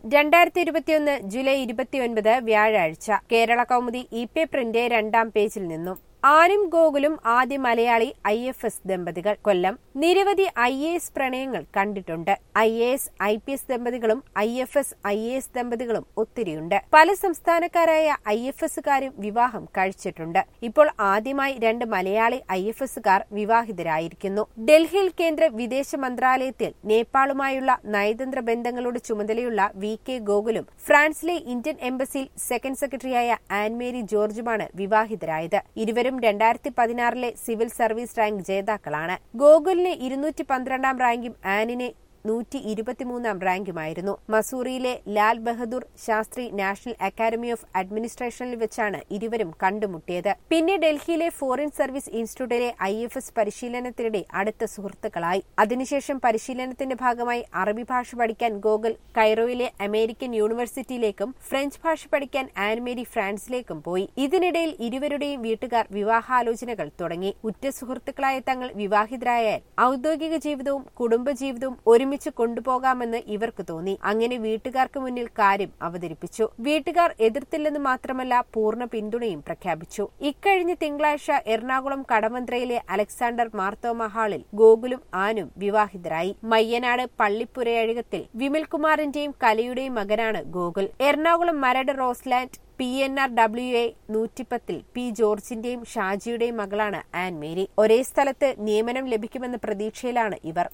രണ്ടായിരത്തി ഇരുപത്തിയൊന്ന് ജൂലൈ ഇരുപത്തിയൊൻപത് വ്യാഴാഴ്ച കേരള കൗമുദി ഇ പേപ്പറിന്റെ രണ്ടാം പേജിൽ നിന്നും ആനും ഗോകുലും ആദ്യ മലയാളി ഐ എഫ് എസ് ദമ്പതികൾ കൊല്ലം നിരവധി ഐ എ എസ് പ്രണയങ്ങൾ കണ്ടിട്ടുണ്ട് I A S I P S ദമ്പതികളും I F S I A S ദമ്പതികളും ഒത്തിരിയുണ്ട് പല സംസ്ഥാനക്കാരായ ഐ എഫ് എസുകാരും വിവാഹം കഴിച്ചിട്ടുണ്ട് ഇപ്പോൾ ആദ്യമായി രണ്ട് മലയാളി ഐ എഫ് എസുകാർ വിവാഹിതരായിരിക്കുന്നു ഡൽഹിയിൽ കേന്ദ്ര വിദേശ മന്ത്രാലയത്തിൽ നേപ്പാളുമായുള്ള നയതന്ത്ര ബന്ധങ്ങളുടെ ചുമതലയുള്ള വി കെ ഗോകുലും ഫ്രാൻസിലെ ഇന്ത്യൻ എംബസിയിൽ സെക്കൻഡ് സെക്രട്ടറിയായ ആൻമേരി ജോർജുമാണ് വിവാഹിതരായത് ഇരുവരും രണ്ടായിരത്തി പതിനാറിലെ സിവിൽ സർവീസ് റാങ്ക് ജേതാക്കളാണ് ഗോകുലിന് ഇരുന്നൂറ്റി പന്ത്രണ്ടാം റാങ്കും ആനിനെ നൂറ്റി ഇരുപത്തിമൂന്നാം റാങ്കുമായിരുന്നു മസൂറിയിലെ Lal Bahadur Shastri national academy of അഡ്മിനിസ്ട്രേഷനിൽ വെച്ചാണ് ഇരുവരും കണ്ടുമുട്ടിയത് പിന്നെ ഡൽഹിയിലെ ഫോറിൻ സർവീസ് ഇൻസ്റ്റിറ്റ്യൂട്ടിലെ ഐ എഫ് എസ് പരിശീലനത്തിനിടെ അടുത്ത സുഹൃത്തുക്കളായി അതിനുശേഷം പരിശീലനത്തിന്റെ ഭാഗമായി അറബി ഭാഷ പഠിക്കാൻ ഗോകുൽ കൈറോയിലെ അമേരിക്കൻ യൂണിവേഴ്സിറ്റിയിലേക്കും ഫ്രഞ്ച് ഭാഷ പഠിക്കാൻ ആൻമേരി ഫ്രാൻസിലേക്കും പോയി ഇതിനിടയിൽ ഇരുവരുടെയും വീട്ടുകാർ വിവാഹാലോചനകൾ തുടങ്ങി ഉറ്റ സുഹൃത്തുക്കളായ തങ്ങൾ വിവാഹിതരായാൽ ഔദ്യോഗിക ജീവിതവും കുടുംബജീവിതവും ഒരുമിച്ച് കൊണ്ടുപോകാമെന്ന് ഇവർക്ക് തോന്നി അങ്ങനെ വീട്ടുകാർക്ക് മുന്നിൽ കാര്യം അവതരിപ്പിച്ചു വീട്ടുകാർ എതിർത്തില്ലെന്ന് മാത്രമല്ല പൂർണ്ണ പിന്തുണയും പ്രഖ്യാപിച്ചു ഇക്കഴിഞ്ഞ തിങ്കളാഴ്ച എറണാകുളം കടവന്ത്രയിലെ അലക്സാണ്ടർ മാർത്തോമ ഹാളിൽ ഗോകുലും ആനും വിവാഹിതരായി മയ്യനാട് പള്ളിപ്പുരയഴകത്തിൽ വിമൽകുമാറിന്റെയും കലയുടെയും മകനാണ് Gokul Ernakulam Maradu Roseland P N R W A നൂറ്റിപ്പത്തിൽ പി ജോർജിന്റെയും ഷാജിയുടെയും മകളാണ് ആൻ മേരി ഒരേ സ്ഥലത്ത് നിയമനം ലഭിക്കുമെന്ന പ്രതീക്ഷയിലാണ് ഇവർ